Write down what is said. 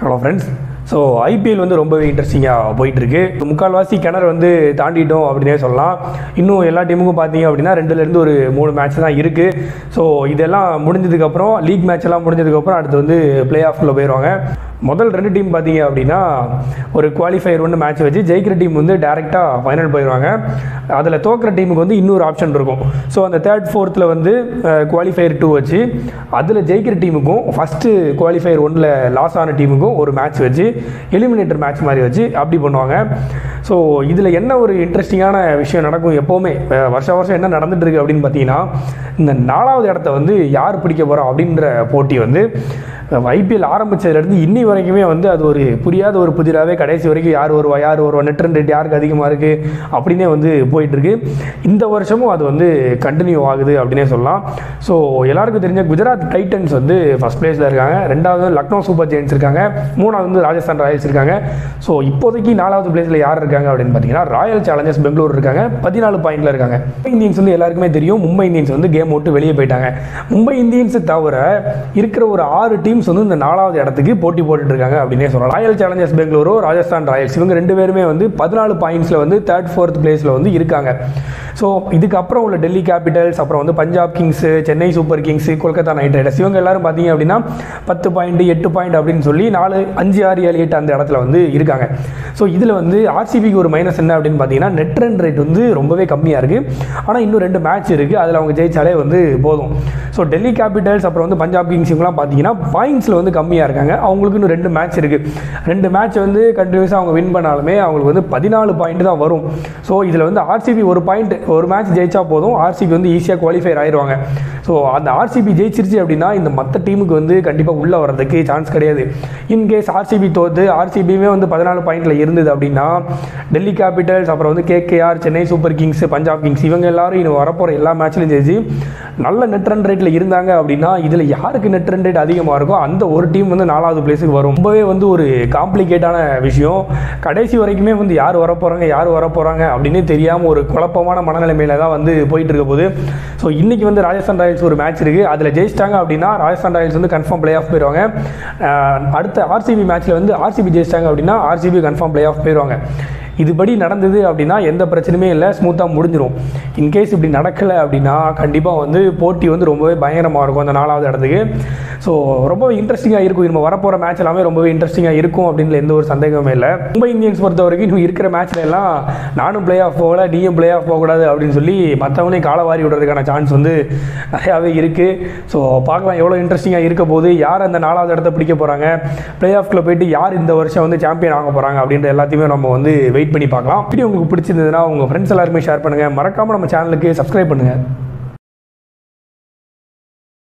hello friends so IPL வந்து ரொம்பவே இன்ட்ரெஸ்டிங்காக போயிட்டுருக்கு முக்கால்வாசி கிணறு வந்து தாண்டிட்டோம் அப்படின்னே சொல்லலாம் இன்னும் எல்லா டீமுக்கும் பார்த்தீங்க அப்படின்னா ரெண்டுலேருந்து ஒரு மூணு மேட்ச் தான் இருக்குது ஸோ இதெல்லாம் முடிஞ்சதுக்கப்புறம் லீக் மேட்ச் எல்லாம் முடிஞ்சதுக்கப்புறம் அடுத்து வந்து பிளே ஆஃப்ல போயிடுவாங்க முதல் ரெண்டு டீம் பார்த்தீங்க அப்படின்னா ஒரு குவாலிஃபயர் ஒன்று மேட்ச் வச்சு ஜெயிக்கிற டீம் வந்து டேரெக்டாக ஃபைனல் போயிடுவாங்க அதில் தோக்குற டீமுக்கு வந்து இன்னொரு ஆப்ஷன் இருக்கும் ஸோ அந்த தேர்ட் ஃபோர்த்தில் வந்து குவாலிஃபயர் டூ வச்சு அதில் ஜெயிக்கிற டீமுக்கும் ஃபஸ்ட்டு குவாலிஃபயர் ஒன்றில் லாஸ் ஆன டீமுக்கும் ஒரு மேட்ச் வச்சு எலிமினேட்டர் மேட்ச் மாதிரி வச்சு அப்படி பண்ணுவாங்க ஸோ இதில் என்ன ஒரு இன்ட்ரெஸ்டிங்கான விஷயம் நடக்கும் எப்போவுமே அஹ் வருஷம் வருஷம் என்ன நடந்துட்டு இருக்கு அப்படின்னு பார்த்தீங்கன்னா இந்த நாலாவது இடத்த வந்து யார் பிடிக்க போகிறோம் அப்படின்ற போட்டி வந்து ஐபிஎல் ஆரம்பிச்சதுலேருந்து இன்னி வரைக்குமே வந்து அது ஒரு புரியாத ஒரு புதிராகவே கடைசி வரைக்கும் யார் வருவா யார் வருவா நெட் ரன் ரேட் யாருக்கு அதிகமாக இருக்குது அப்படின்னே வந்து போயிட்டுருக்கு இந்த வருஷமும் அது வந்து கண்டினியூ ஆகுது அப்படின்னே சொல்லலாம் ஸோ எல்லாருக்கும் தெரிஞ்ச குஜராத் டைட்டன்ஸ் வந்து ஃபஸ்ட் பிளேஸில் இருக்காங்க ரெண்டாவது லக்னோ சூப்பர் ஜெயின்ஸ் இருக்காங்க மூணாவது வந்து ராஜஸ்தான் ராயல்ஸ் இருக்காங்க ஸோ இப்போதைக்கு நாலாவது பிளேஸில் யார் இருக்காங்க அப்படின்னு பார்த்தீங்கன்னா ராயல் சேலஞ்சர்ஸ் பெங்களூர் இருக்காங்க பதினாலு பாயிண்ட்ல இருக்காங்க மும்பை இந்தியன்ஸ் வந்து எல்லாருக்குமே தெரியும் மும்பை இந்தியன்ஸ் வந்து கேம் விட்டு வெளியே போயிட்டாங்க மும்பை இந்தியன்ஸ் தவிர இருக்கிற ஒரு ஆறு டீம்ஸ் வந்து இந்த நாலாவது இடத்துக்கு போட்டி போட்டுட்டு இருக்காங்க அப்படின்னே சொல்லலாம் Royal Challengers Bengaluru Rajasthan Royals இவங்க ரெண்டு பேருமே வந்து பதினாலு பாயிண்ட்ஸில் வந்து தேர்ட் ஃபோர்த் பிளேஸில் வந்து இருக்காங்க ஸோ இதுக்கப்புறம் உள்ள டெல்லி கேபிட்டல்ஸ் அப்புறம் வந்து Punjab Kings Chennai Super Kings Kolkata Knight Riders இவங்க எல்லாரும் பார்த்தீங்க அப்படின்னா பத்து பாயிண்ட் எட்டு பாயிண்ட் அப்படின்னு சொல்லி நாலு அஞ்சு ஆறு ஏழு எட்டு அந்த இடத்துல வந்து இருக்காங்க ஸோ இதில் வந்து ஆர்சிபிக்கு ஒரு மைனஸ் என்ன அப்படின்னு பார்த்தீங்கன்னா நெட் ரன் ரேட் வந்து ரொம்பவே கம்மியாக இருக்குது ஆனால் இன்னும் ரெண்டு மேட்ச் இருக்குது அதில் அவங்க ஜெயிச்சாலே வந்து போதும் ஸோ டெல்லி கேபிட்டல்ஸ் அப்புறம் வந்து பஞ்சாப் கிங்ஸ் இவங்கலாம் பார்த்தீங்கன்னா பாயிண்ட்ஸில் வந்து கம்மியாக இருக்காங்க அவங்களுக்கு இன்னும் ரெண்டு மேட்ச் இருக்குது ரெண்டு மேட்ச் வந்து கண்டினியூஸாக அவங்க வின் பண்ணாலுமே அவங்களுக்கு வந்து பதினாலு பாயிண்ட் தான் வரும் ஸோ இதில் வந்து ஆர்சிபி ஒரு பாயிண்ட் ஒரு மேட்ச் ஜெயிச்சா போதும் ஆர்சிபி வந்து ஈஸியாக குவாலிஃபை ஆயிடுவாங்க ஸோ அந்த ஆர்சிபி ஜெயிச்சிருச்சு அப்படின்னா இந்த மற்ற டீமுக்கு வந்து கண்டிப்பாக உள்ளே வரதுக்கு சான்ஸ் கிடையாது இன்கேஸ் ஆர்சிபி தோத்து ஆர்சிபியுமே வந்து பதினாலு பாயிண்டில் இருந்தது அப்படின்னா டெல்லி கேபிட்டல்ஸ் அப்புறம் வந்து KKR Chennai Super Kings Punjab Kings இவங்க எல்லாரும் இன்னும் வரப்போகிற எல்லா மேட்ச்லையும் ஜெயிச்சு நல்ல நெட் ரன் ரேட்டில் இருந்தாங்க அப்படின்னா இதில் யாருக்கு நெட் ரன் ரேட் அதிகமாக இருக்கோ அந்த ஒரு டீம் வந்து நாலாவது பிளேஸுக்கு வரும் ரொம்பவே வந்து ஒரு காம்ப்ளிகேட்டான விஷயம் கடைசி வரைக்குமே வந்து யார் வரப்போகிறாங்க யார் வரப்போகிறாங்க அப்படின்னு தெரியாமல் ஒரு குழப்பமான மனநிலைமையில தான் வந்து போயிட்டு இருக்க போகுது ஸோ இன்னைக்கு வந்து ராஜஸ்தான் ராயல்ஸ் ஒரு மேட்ச் இருக்குது அதில் ஜெயிச்சிட்டாங்க அப்படின்னா ராஜஸ்தான் ராயல்ஸ் வந்து கன்ஃபார்ம் பிளே ஆஃப் போயிடுவாங்க அஹ் அடுத்த ஆர்சிபி மேட்ச்சில் வந்து ஆர்சிபி ஜெயிச்சிட்டாங்க அப்படின்னா ஆர்சிபி கன்ஃபார்ம் பிளே ஆஃப் போயிடுவாங்க இதுபடி நடந்தது அப்படின்னா எந்த பிரச்சனையுமே இல்லை ஸ்மூத்தாக முடிஞ்சிடும் இன்கேஸ் இப்படி நடக்கலை அப்படின்னா கண்டிப்பாக வந்து போட்டி வந்து ரொம்பவே பயங்கரமாக இருக்கும் அந்த நாலாவது இடத்துக்கு ஸோ ரொம்பவே இன்ட்ரெஸ்டிங்காக இருக்கும் நம்ம வரப்போகிற மேட்ச் எல்லாமே ரொம்பவே இன்ட்ரெஸ்டிங்காக இருக்கும் அப்படின்னு எந்த ஒரு சந்தேகமே இல்லை மும்பை இந்தியன்ஸ் பொறுத்த வரைக்கும் இன்னும் இருக்கிற மேட்ச்ல எல்லாம் நானும் பிளே ஆஃப் போகல நீயும் பிளே ஆஃப் போகக்கூடாது அப்படின்னு சொல்லி மற்றவங்களையும் காலவாரி விடுறதுக்கான சான்ஸ் வந்து நிறையாவே இருக்குது ஸோ பார்க்கலாம் எவ்வளோ இன்ட்ரெஸ்டிங்காக இருக்க போது யார் அந்த நாலாவது இடத்த பிடிக்க போகிறாங்க பிளே ஆஃப்ல போயிட்டு யார் இந்த வருஷம் வந்து சாம்பியன் ஆக போகிறாங்க அப்படின்ற எல்லாத்தையுமே நம்ம வந்து வெயிட் பண்ணி பார்க்கலாம் வீடியோ உங்களுக்கு பிடிச்சிருந்ததுன்னா உங்கள் ஃப்ரெண்ட்ஸ் எல்லாருமே ஷேர் பண்ணுங்கள் மறக்காமல் நம்ம சேனலுக்கு சப்ஸ்கிரைப் பண்ணுங்கள்